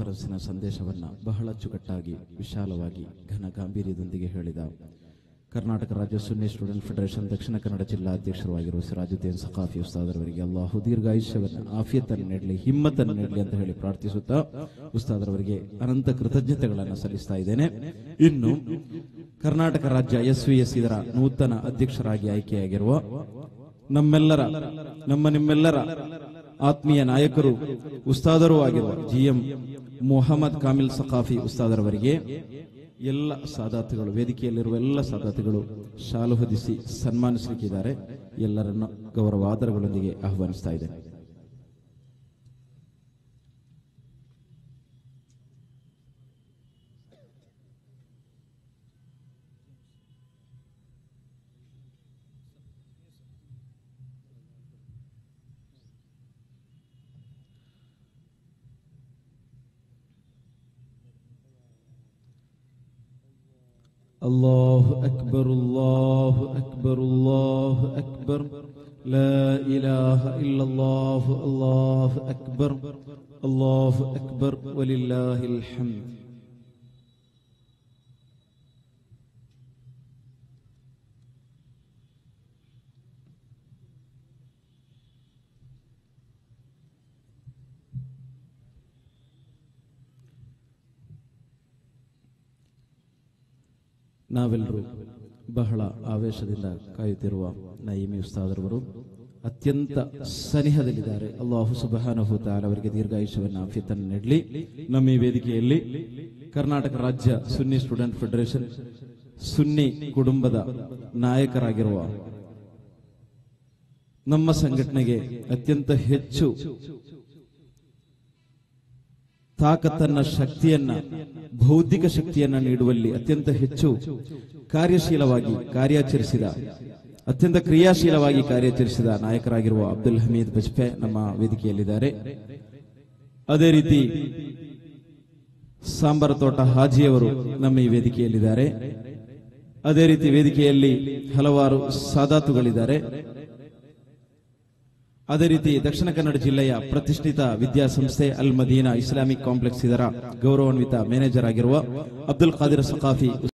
ಕಾನ್ಫರೆನ್ಸಿನ ಸಂದೇಶವನ್ನು ಬಹಳ ಅಚ್ಚುಕಟ್ಟಾಗಿ ವಿಶಾಲವಾಗಿ ಘನ ಗಾಂಭೀರ್ಯದೊಂದಿಗೆ ಹೇಳಿದ ಕರ್ನಾಟಕ ರಾಜ್ಯ ಸುನ್ನಿ ಸ್ಟೂಡೆಂಟ್ ಫೆಡರೇಷನ್ ದಕ್ಷಿಣ ಕನ್ನಡ ಜಿಲ್ಲಾ ಅಧ್ಯಕ್ಷರಾಗಿರುವ ಸಿರಾಜುದ್ದೀನ್ ಸಖಾಫಿ ಉಸ್ತಾದರವರಿಗೆ ಅಲ್ಲಾಹು ದೀರ್ಘಾಯುಷ್ಯವನ್ನು ಆಫಿಯತನ್ನು ನೀಡಲಿ ಹಿಮ್ಮತನ್ನು ನೀಡಲಿ ಅಂತ ಹೇಳಿ ಪ್ರಾರ್ಥಿಸುತ್ತಾ ಉಸ್ತಾದರವರಿಗೆ ಅನಂತ ಕೃತಜ್ಞತೆಗಳನ್ನು ಸಲ್ಲಿಸ್ತಾ ಇದ್ದೇನೆ ಇನ್ನು ಕರ್ನಾಟಕ ರಾಜ್ಯ ಎಸ್ ವಿ ಎಸ್ ಇದರ ನೂತನ ಅಧ್ಯಕ್ಷರಾಗಿ ಆಯ್ಕೆಯಾಗಿರುವ ನಮ್ಮೆಲ್ಲರ ನಮ್ಮ ನಿಮ್ಮೆಲ್ಲರ ಆತ್ಮೀಯ ನಾಯಕರು ಉಸ್ತಾದರು ಆಗಿರುವ ಜಿ ಎಂ ಮೊಹಮ್ಮದ್ ಕಾಮಿಲ್ ಸಖಾಫಿ ಉಸ್ತಾದರವರಿಗೆ ಎಲ್ಲ ಸಾದಾತುಗಳು ವೇದಿಕೆಯಲ್ಲಿರುವ ಎಲ್ಲ ಸಾದಾತುಗಳು ಶಾಲು ಹೊದಿಸಿ ಸನ್ಮಾನಿಸಲಿಕ್ಕಿದ್ದಾರೆ ಎಲ್ಲರನ್ನು ಗೌರವಾದರಗಳೊಂದಿಗೆ ಆಹ್ವಾನಿಸ್ತಾ ಇದ್ದೇನೆ الله أكبر الله أكبر الله أكبر لا إله إلا الله الله أكبر الله أكبر ولله الحمد ನಾವೆಲ್ಲರೂ ಬಹಳ ಆವೇಶದಿಂದ ಕಾಯುತ್ತಿರುವ ನಯೀಮಿ ಉಸ್ತಾದರವರು ಅತ್ಯಂತ ಸನಿಹದಲ್ಲಿದ್ದಾರೆ ಅಲ್ಲಾಹು ಸುಬಹಾನಹು ತಾಲ ಅವರಿಗೆ ದೀರ್ಘಾಯುಷ್ಯವನ್ನು ಆಫಿಯತನ್ನು ನೀಡಲಿ ನಮ್ಮ ಈ ವೇದಿಕೆಯಲ್ಲಿ ಕರ್ನಾಟಕ ರಾಜ್ಯ ಸುನ್ನಿ ಸ್ಟೂಡೆಂಟ್ ಫೆಡರೇಷನ್ ಸುನ್ನಿ ಕುಟುಂಬದ ನಾಯಕರಾಗಿರುವ ನಮ್ಮ ಸಂಘಟನೆಗೆ ಅತ್ಯಂತ ಹೆಚ್ಚು ತಾಕತ್ತನ್ನ ಶಕ್ತಿಯನ್ನ ಬೌದ್ಧಿಕ ಶಕ್ತಿಯನ್ನ ನೀಡುವಲ್ಲಿ ಅತ್ಯಂತ ಹೆಚ್ಚು ಕಾರ್ಯಶೀಲವಾಗಿ ಕಾರ್ಯಾಚರಿಸಿದ ಅತ್ಯಂತ ಕ್ರಿಯಾಶೀಲವಾಗಿ ಕಾರ್ಯಾಚರಿಸಿದ ನಾಯಕರಾಗಿರುವ ಅಬ್ದುಲ್ ಹಮೀದ್ ಬಜ್ಪೆ ನಮ್ಮ ವೇದಿಕೆಯಲ್ಲಿದ್ದಾರೆ ಅದೇ ರೀತಿ ಸಾಂಬರ ತೋಟ ಹಾಜಿಯವರು ನಮ್ಮ ಈ ವೇದಿಕೆಯಲ್ಲಿದ್ದಾರೆ ಅದೇ ರೀತಿ ವೇದಿಕೆಯಲ್ಲಿ ಹಲವಾರು ಸಾದಾತುಗಳಿದ್ದಾರೆ ಅದೇ ರೀತಿ ದಕ್ಷಿಣ ಕನ್ನಡ ಜಿಲ್ಲೆಯ ಪ್ರತಿಷ್ಠಿತ ವಿದ್ಯಾಸಂಸ್ಥೆ ಅಲ್ ಮದೀನಾ ಇಸ್ಲಾಮಿಕ್ ಕಾಂಪ್ಲೆಕ್ಸ್ ಇದರ ಗೌರವಾನ್ವಿತ ಮ್ಯಾನೇಜರ್ ಆಗಿರುವ ಅಬ್ದುಲ್ ಖಾದಿರ್ ಸಖಾಫಿ